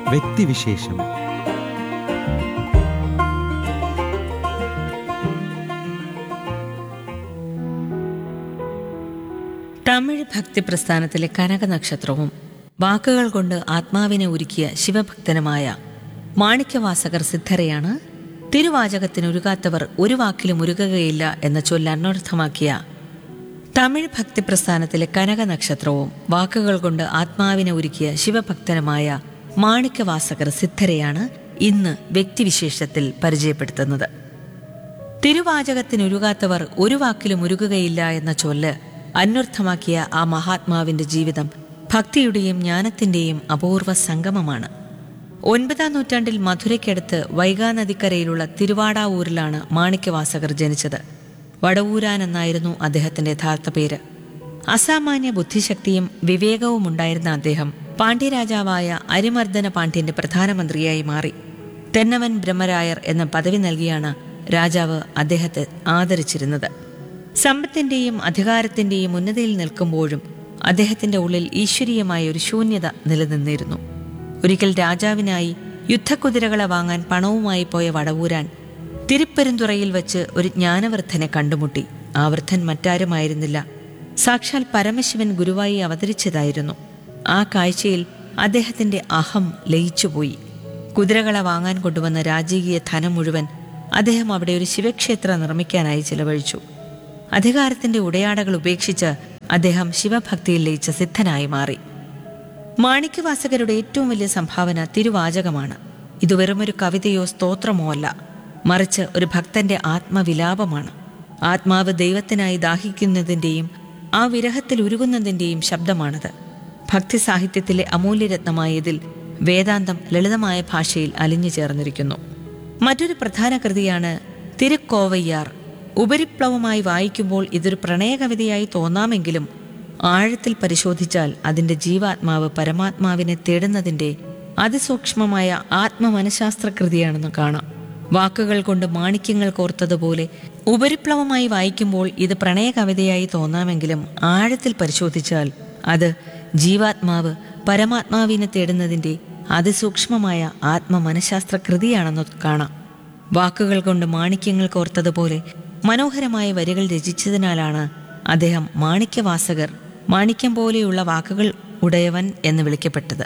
വ്യക്തിവിശേഷം തമിഴ് ഭക്തി പ്രസ്ഥാനത്തിലെ കനക നക്ഷത്രവും വാക്കുകൾ കൊണ്ട് ആത്മാവിനെ ഒരുക്കിയ ശിവഭക്തനുമായ മാണിക്യവാസകർ സിദ്ധരെയാണ് തിരുവാചകത്തിനുരുകാത്തവർ ഒരു വാക്കിലും ഉരുകുകയില്ല എന്ന ചൊല്ല് അന്വർത്ഥമാക്കിയ തമിഴ് ഭക്തി പ്രസ്ഥാനത്തിലെ കനക നക്ഷത്രവും വാക്കുകൾ കൊണ്ട് ആത്മാവിനെ ഒരുക്കിയ ശിവഭക്തനുമായ മാണിക്യവാസകർ സിദ്ധരെയാണ് ഇന്ന് വ്യക്തിവിശേഷത്തിൽ പരിചയപ്പെടുത്തുന്നത് തിരുവാചകത്തിനുരുകാത്തവർ ഒരു വാക്കിലും ഉരുകുകയില്ല എന്ന ചൊല്ല് അന്വർത്ഥമാക്കിയ ആ മഹാത്മാവിന്റെ ജീവിതം ഭക്തിയുടെയും ജ്ഞാനത്തിന്റെയും അപൂർവ സംഗമമാണ് ഒൻപതാം നൂറ്റാണ്ടിൽ മധുരയ്ക്കടുത്ത് വൈഗാനദിക്കരയിലുള്ള തിരുവാടാവൂരിലാണ് മാണിക്യവാസകർ ജനിച്ചത് വടവൂരാൻ എന്നായിരുന്നു അദ്ദേഹത്തിന്റെ യഥാർത്ഥ പേര് അസാമാന്യ ബുദ്ധിശക്തിയും വിവേകവും ഉണ്ടായിരുന്ന അദ്ദേഹം പാണ്ഡ്യരാജാവായ അരിമർദ്ദന പാണ്ഡ്യന്റെ പ്രധാനമന്ത്രിയായി മാറി തെന്നവൻ ബ്രഹ്മരായർ എന്ന പദവി നൽകിയാണ് രാജാവ് അദ്ദേഹത്തെ ആദരിച്ചിരുന്നത് സമ്പത്തിന്റെയും അധികാരത്തിന്റെയും ഉന്നതിയിൽ നിൽക്കുമ്പോഴും അദ്ദേഹത്തിന്റെ ഉള്ളിൽ ഈശ്വരീയമായ ഒരു ശൂന്യത നിലനിന്നിരുന്നു ഒരിക്കൽ രാജാവിനായി യുദ്ധക്കുതിരകളെ വാങ്ങാൻ പണവുമായി പോയ വടവൂരാൻ തിരുപ്പെരുന്തുറയിൽ വെച്ച് ഒരു ജ്ഞാനവൃദ്ധനെ കണ്ടുമുട്ടി ആ വൃദ്ധൻ മറ്റാരുമായിരുന്നില്ല സാക്ഷാൽ പരമശിവൻ ഗുരുവായി അവതരിച്ചതായിരുന്നു ആ കാഴ്ചയിൽ അദ്ദേഹത്തിന്റെ അഹം ലയിച്ചുപോയി കുതിരകളെ വാങ്ങാൻ കൊണ്ടുവന്ന രാജകീയ ധനം മുഴുവൻ അദ്ദേഹം അവിടെ ഒരു ശിവക്ഷേത്രം നിർമ്മിക്കാനായി ചിലവഴിച്ചു അധികാരത്തിന്റെ ഉടയാടകൾ ഉപേക്ഷിച്ച് അദ്ദേഹം ശിവഭക്തിയിൽ ലയിച്ച സിദ്ധനായി മാറി മാണിക്യവാസകരുടെ ഏറ്റവും വലിയ സംഭാവന തിരുവാചകമാണ് ഇത് വെറുമൊരു കവിതയോ സ്തോത്രമോ അല്ല മറിച്ച് ഒരു ഭക്തന്റെ ആത്മവിലാപമാണ് ആത്മാവ് ദൈവത്തിനായി ദാഹിക്കുന്നതിൻ്റെയും ആ വിരഹത്തിൽ ഉരുകുന്നതിൻ്റെയും ശബ്ദമാണത് ഭക്തി സാഹിത്യത്തിലെ അമൂല്യരത്നമായ ഇതിൽ വേദാന്തം ലളിതമായ ഭാഷയിൽ അലിഞ്ഞു ചേർന്നിരിക്കുന്നു മറ്റൊരു പ്രധാന കൃതിയാണ് തിരുക്കോവയ്യാർ ഉപരിപ്ലവമായി വായിക്കുമ്പോൾ ഇതൊരു പ്രണയകവിതയായി തോന്നാമെങ്കിലും ആഴത്തിൽ പരിശോധിച്ചാൽ അതിന്റെ ജീവാത്മാവ് പരമാത്മാവിനെ തേടുന്നതിന്റെ അതിസൂക്ഷ്മമായ ആത്മമനഃശാസ്ത്രകൃതിയാണെന്ന് കാണാം വാക്കുകൾ കൊണ്ട് മാണിക്യങ്ങൾ കോർത്തതുപോലെ ഉപരിപ്ലവമായി വായിക്കുമ്പോൾ ഇത് പ്രണയകവിതയായി തോന്നാമെങ്കിലും ആഴത്തിൽ പരിശോധിച്ചാൽ അത് ജീവാത്മാവ് പരമാത്മാവിനെ തേടുന്നതിന്റെ അതിസൂക്ഷ്മമായ ആത്മമനഃശാസ്ത്ര കൃതിയാണെന്ന് കാണാം വാക്കുകൾ കൊണ്ട് മാണിക്യങ്ങൾ കോർത്തതുപോലെ മനോഹരമായ വരികൾ രചിച്ചതിനാലാണ് അദ്ദേഹം മാണിക്യവാസകർ മാണിക്യം പോലെയുള്ള വാക്കുകൾ ഉടയവൻ എന്ന് വിളിക്കപ്പെട്ടത്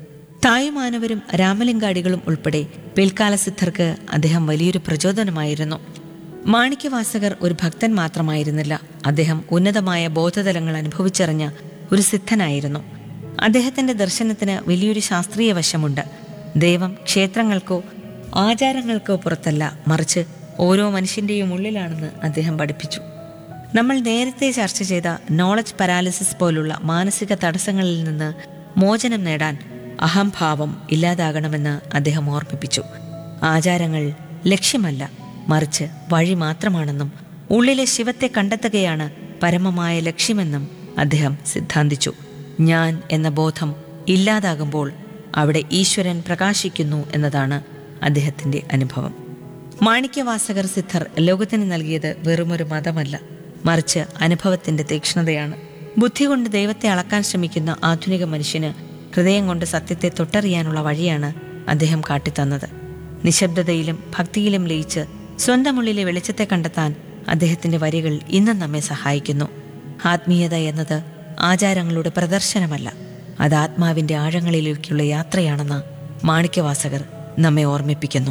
തായുമാനവരും രാമലിംഗാടികളും ഉൾപ്പെടെ പിൽക്കാല സിദ്ധർക്ക് അദ്ദേഹം വലിയൊരു പ്രചോദനമായിരുന്നു മാണിക്യവാസകർ ഒരു ഭക്തൻ മാത്രമായിരുന്നില്ല അദ്ദേഹം ഉന്നതമായ ബോധതലങ്ങൾ അനുഭവിച്ചറിഞ്ഞ ഒരു സിദ്ധനായിരുന്നു അദ്ദേഹത്തിന്റെ ദർശനത്തിന് വലിയൊരു ശാസ്ത്രീയ വശമുണ്ട് ദൈവം ക്ഷേത്രങ്ങൾക്കോ ആചാരങ്ങൾക്കോ പുറത്തല്ല മറിച്ച് ഓരോ മനുഷ്യന്റെയും ഉള്ളിലാണെന്ന് അദ്ദേഹം പഠിപ്പിച്ചു നമ്മൾ നേരത്തെ ചർച്ച ചെയ്ത നോളജ് പാരാലിസിസ് പോലുള്ള മാനസിക തടസ്സങ്ങളിൽ നിന്ന് മോചനം നേടാൻ അഹംഭാവം ഇല്ലാതാകണമെന്ന് അദ്ദേഹം ഓർമ്മിപ്പിച്ചു ആചാരങ്ങൾ ലക്ഷ്യമല്ല മറിച്ച് വഴി മാത്രമാണെന്നും ഉള്ളിലെ ശിവത്തെ കണ്ടെത്തുകയാണ് പരമമായ ലക്ഷ്യമെന്നും അദ്ദേഹം സിദ്ധാന്തിച്ചു ഞാൻ എന്ന ബോധം ഇല്ലാതാകുമ്പോൾ അവിടെ ഈശ്വരൻ പ്രകാശിക്കുന്നു എന്നതാണ് അദ്ദേഹത്തിന്റെ അനുഭവം മാണിക്യവാസകർ സിദ്ധർ ലോകത്തിന് നൽകിയത് വെറുമൊരു മതമല്ല മറിച്ച് അനുഭവത്തിന്റെ തീക്ഷ്ണതയാണ് ബുദ്ധി കൊണ്ട് ദൈവത്തെ അളക്കാൻ ശ്രമിക്കുന്ന ആധുനിക മനുഷ്യന് ഹൃദയം കൊണ്ട് സത്യത്തെ തൊട്ടറിയാനുള്ള വഴിയാണ് അദ്ദേഹം കാട്ടിത്തന്നത് നിശബ്ദതയിലും ഭക്തിയിലും ലയിച്ച് സ്വന്തം ഉള്ളിലെ വെളിച്ചത്തെ കണ്ടെത്താൻ അദ്ദേഹത്തിന്റെ വരികൾ ഇന്നും നമ്മെ സഹായിക്കുന്നു ആത്മീയത എന്നത് ആചാരങ്ങളുടെ പ്രദർശനമല്ല അത് ആത്മാവിന്റെ ആഴങ്ങളിലേക്കുള്ള യാത്രയാണെന്ന് മാണിക്യവാസകർ നമ്മെ ഓർമ്മിപ്പിക്കുന്നു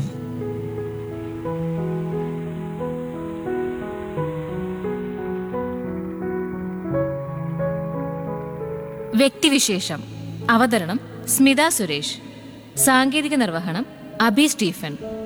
വ്യക്തിവിശേഷം അവതരണം സ്മിത സുരേഷ് സാങ്കേതിക നിർവഹണം അബി സ്റ്റീഫൻ